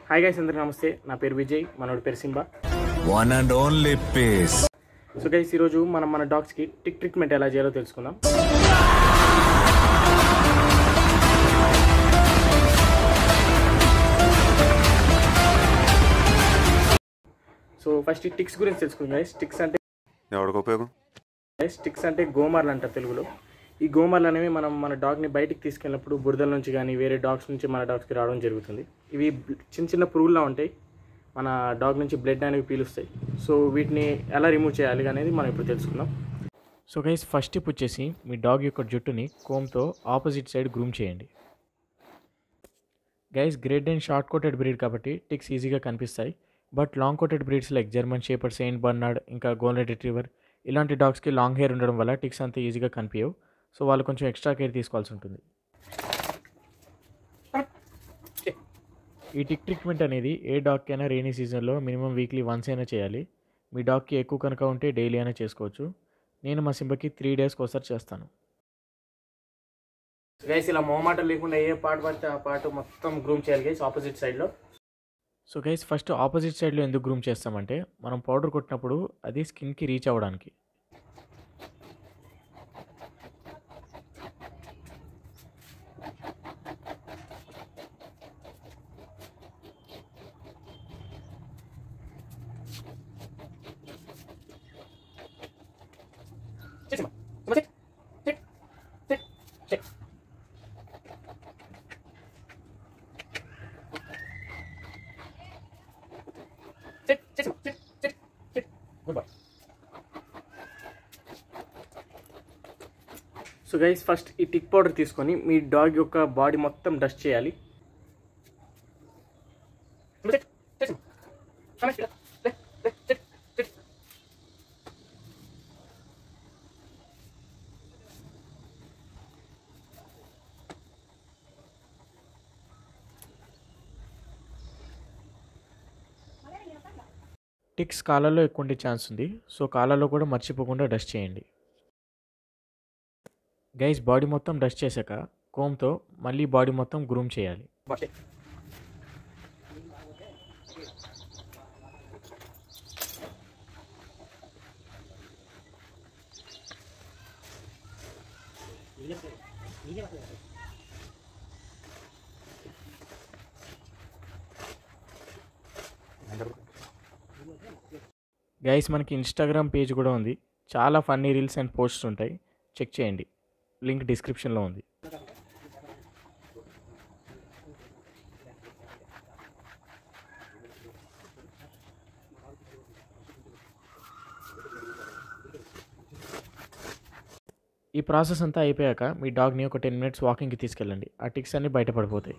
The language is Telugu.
హాయ్ గైస్ అందరికీ నమస్తే నా పేరు విజయ్ మనోడి పేరు Simba One and only peace. So guys ఈరోజు మనం మన డాగ్స్కి టిక్ ట్రీట్మెంట్ ఎలా చేయాలో తెలుసుకుందాం సో ఫస్ట్ ఈ టిక్స్ గురించి తెలుసుకుందాం గైస్ టిక్స్ అంటే ఎవరికి ఉపయోగం స్టిక్స్ అంటే గోమార్లు అంటారు తెలుగులో ఈ గోమార్లు అనేవి మనం మన డాగ్ని బయటికి తీసుకెళ్ళినప్పుడు బురదల నుంచి కానీ వేరే డాగ్స్ నుంచి మన డాగ్స్కి రావడం జరుగుతుంది ఇవి బ్- చిన్న చిన్న పురుగుల్లా ఉంటాయి మన డాగ్ నుంచి బ్లడ్ అనేవి పీలుస్తాయి సో వీటిని ఎలా రిమూవ్ చేయాలి అనేది మనం ఇప్పుడు తెలుసుకుందాం సో గైస్ ఫస్ట్ టిప్ వచ్చేసి మీ డాగ్ యొక్క జుట్టుని కోమ్తో ఆపోజిట్ సైడ్ గ్రూమ్ చేయండి guys great and short coated breed కాబట్టి టిక్స్ ఈజీగా కనిపిస్తాయి but long coated breeds like German shepherd Saint Bernard ఇంకా గోల్డెన్ రిట్రీవర్ ఇలాంటి డాగ్స్కి లాంగ్ హెయిర్ ఉండడం వల్ల టిక్స్ అంత ఈజీగా కనిపించవు సో వాళ్ళు కొంచెం ఎక్స్ట్రా కేర్ తీసుకోవాల్సి ఉంటుంది ఈ టిక్ ట్రీట్మెంట్ అనేది ఏ డాగ్కి అయినా రైనీ సీజన్లో మినిమం వీక్లీ వన్స్ అయినా చేయాలి మీ డాగ్కి ఎక్కువ కనుక ఉంటే డైలీ అయినా చేసుకోవచ్చు నేను మా సింబకి త్రీ డేస్కి ఒకసారి చేస్తాను గైస్ ఇలా మొహమాట లేకుండా ఏ పార్ట్ పడితే ఆ పార్ట్ మొత్తం గ్రూమ్ చేయాలి గైస్ ఆపోజిట్ సైడ్లో సో గైస్ ఫస్ట్ ఆపోజిట్ సైడ్లో ఎందుకు గ్రూమ్ చేస్తామంటే మనం పౌడర్ కొట్టినప్పుడు అది స్కిన్కి రీచ్ అవ్వడానికి సో గైస్ ఫస్ట్ ఈ టిక్ పౌడర్ తీసుకొని మీ డాగ్ యొక్క బాడీ మొత్తం డస్ట్ చేయాలి టిక్స్ కాళ్ళలో ఎక్కువ ఉండే ఛాన్స్ ఉంది సో కాళ్ళలో కూడా మర్చిపోకుండా డస్ట్ చేయండి గైస్ బాడీ మొత్తం డస్ట్ చేశాక కోమ్తో మళ్ళీ బాడీ మొత్తం గ్రూమ్ చేయాలి గైస్ మనకి ఇన్స్టాగ్రామ్ పేజ్ కూడా ఉంది చాలా ఫన్నీ రీల్స్ అండ్ పోస్ట్స్ ఉంటాయి చెక్ చేయండి లింక్ డిస్క్రిప్షన్లో ఉంది ఈ ప్రాసెస్ అంతా అయిపోయాక మీ డాగ్ని ఒక టెన్ మినిట్స్ వాకింగ్కి తీసుకెళ్ళండి ఆ టిక్స్ అన్నీ బయటపడిపోతాయి